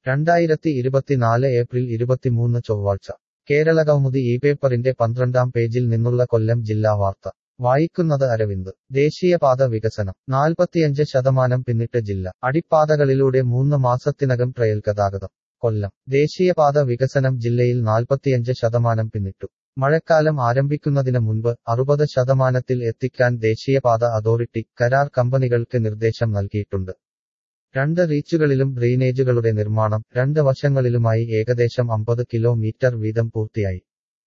രണ്ടായിരത്തി ഇരുപത്തിനാല് ഏപ്രിൽ ഇരുപത്തിമൂന്ന് ചൊവ്വാഴ്ച കേരള കൗമുദി ഈ പേപ്പറിന്റെ പന്ത്രണ്ടാം പേജിൽ നിന്നുള്ള കൊല്ലം ജില്ലാ വാർത്ത വായിക്കുന്നത് അരവിന്ദ് ദേശീയപാത വികസനം നാൽപ്പത്തിയഞ്ച് ശതമാനം പിന്നിട്ട് ജില്ല അടിപ്പാതകളിലൂടെ മൂന്ന് മാസത്തിനകം ട്രയൽ ഗതാഗതം കൊല്ലം ദേശീയപാത വികസനം ജില്ലയിൽ നാൽപ്പത്തിയഞ്ച് ശതമാനം പിന്നിട്ടു മഴക്കാലം ആരംഭിക്കുന്നതിന് മുൻപ് അറുപത് ശതമാനത്തിൽ എത്തിക്കാൻ ദേശീയപാത അതോറിറ്റി കരാർ കമ്പനികൾക്ക് നിർദ്ദേശം നൽകിയിട്ടുണ്ട് രണ്ട് റീച്ചുകളിലും ഡ്രെയിനേജുകളുടെ നിർമ്മാണം രണ്ട് വശങ്ങളിലുമായി ഏകദേശം അമ്പത് കിലോമീറ്റർ വീതം പൂർത്തിയായി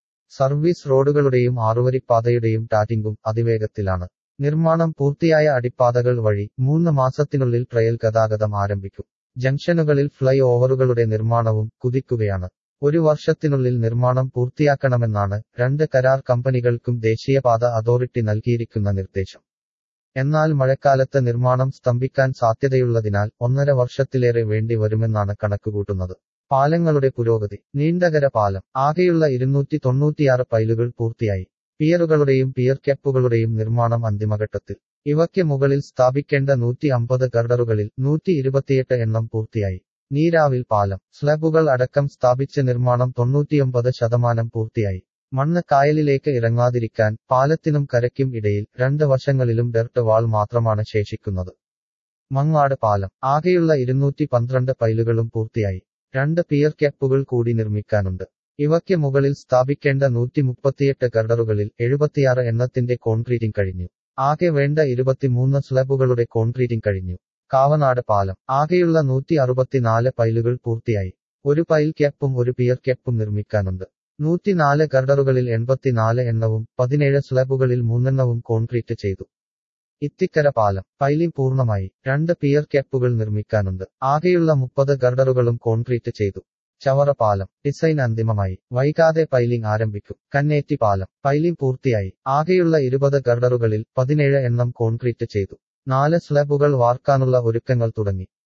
സർവീസ് റോഡുകളുടെയും ആറുവരിപ്പാതയുടെയും ടാറ്റിംഗും അതിവേഗത്തിലാണ് നിർമ്മാണം പൂർത്തിയായ അടിപ്പാതകൾ വഴി മൂന്ന് മാസത്തിനുള്ളിൽ ട്രയൽ ഗതാഗതം ആരംഭിക്കും ജംഗ്ഷനുകളിൽ ഫ്ലൈ ഓവറുകളുടെ നിർമ്മാണവും കുതിക്കുകയാണ് ഒരു വർഷത്തിനുള്ളിൽ നിർമ്മാണം പൂർത്തിയാക്കണമെന്നാണ് രണ്ട് കരാർ കമ്പനികൾക്കും ദേശീയപാത അതോറിറ്റി നൽകിയിരിക്കുന്ന നിർദ്ദേശം എന്നാൽ മഴക്കാലത്ത് നിർമ്മാണം സ്തംഭിക്കാൻ സാധ്യതയുള്ളതിനാൽ ഒന്നര വർഷത്തിലേറെ വേണ്ടി വരുമെന്നാണ് കണക്കുകൂട്ടുന്നത് പാലങ്ങളുടെ പുരോഗതി നീണ്ടകര പാലം ആകെയുള്ള ഇരുന്നൂറ്റി തൊണ്ണൂറ്റിയാറ് പൈലുകൾ പൂർത്തിയായി പിയറുകളുടെയും പിയർ ക്യാപ്പുകളുടെയും നിർമ്മാണം അന്തിമഘട്ടത്തിൽ ഇവയ്ക്ക് മുകളിൽ സ്ഥാപിക്കേണ്ട നൂറ്റി അമ്പത് ഗർഡറുകളിൽ നൂറ്റി ഇരുപത്തിയെട്ട് എണ്ണം പൂർത്തിയായി നീരാവിൽ പാലം സ്ലബുകൾ അടക്കം സ്ഥാപിച്ച നിർമ്മാണം തൊണ്ണൂറ്റിയൊമ്പത് ശതമാനം പൂർത്തിയായി മണ്ണ് കായലിലേക്ക് ഇറങ്ങാതിരിക്കാൻ പാലത്തിനും കരയ്ക്കും ഇടയിൽ രണ്ട് വശങ്ങളിലും ഡെർട്ട് വാൾ മാത്രമാണ് ശേഷിക്കുന്നത് മങ്ങാട് പാലം ആകെയുള്ള ഇരുന്നൂറ്റി പന്ത്രണ്ട് പൈലുകളും പൂർത്തിയായി രണ്ട് പിയർ ക്യാപ്പുകൾ കൂടി നിർമ്മിക്കാനുണ്ട് ഇവയ്ക്ക് മുകളിൽ സ്ഥാപിക്കേണ്ട നൂറ്റി മുപ്പത്തിയെട്ട് ഗർഡറുകളിൽ എഴുപത്തിയാറ് എണ്ണത്തിന്റെ കോൺക്രീറ്റിംഗ് കഴിഞ്ഞു ആകെ വേണ്ട ഇരുപത്തിമൂന്ന് സ്ലബുകളുടെ കോൺക്രീറ്റിംഗ് കഴിഞ്ഞു കാവനാട് പാലം ആകെയുള്ള നൂറ്റി അറുപത്തിനാല് പൈലുകൾ പൂർത്തിയായി ഒരു പൈൽ ക്യാപ്പും ഒരു പിയർ ക്യാപ്പും നിർമ്മിക്കാനുണ്ട് നൂറ്റിനാല് ഗർഡറുകളിൽ എൺപത്തിനാല് എണ്ണവും പതിനേഴ് സ്ലബുകളിൽ മൂന്നെണ്ണവും കോൺക്രീറ്റ് ചെയ്തു ഇത്തിക്കര പാലം പൈലിംഗ് പൂർണ്ണമായി രണ്ട് പിയർ ക്യാപ്പുകൾ നിർമ്മിക്കാനുണ്ട് ആകെയുള്ള മുപ്പത് ഗർഡറുകളും കോൺക്രീറ്റ് ചെയ്തു ചവറ പാലം ഡിസൈൻ അന്തിമമായി വൈകാതെ പൈലിംഗ് ആരംഭിക്കും കന്നേറ്റി പാലം പൈലിംഗ് പൂർത്തിയായി ആകെയുള്ള ഇരുപത് ഗർഡറുകളിൽ പതിനേഴ് എണ്ണം കോൺക്രീറ്റ് ചെയ്തു നാല് സ്ലബുകൾ വാർക്കാനുള്ള ഒരുക്കങ്ങൾ തുടങ്ങി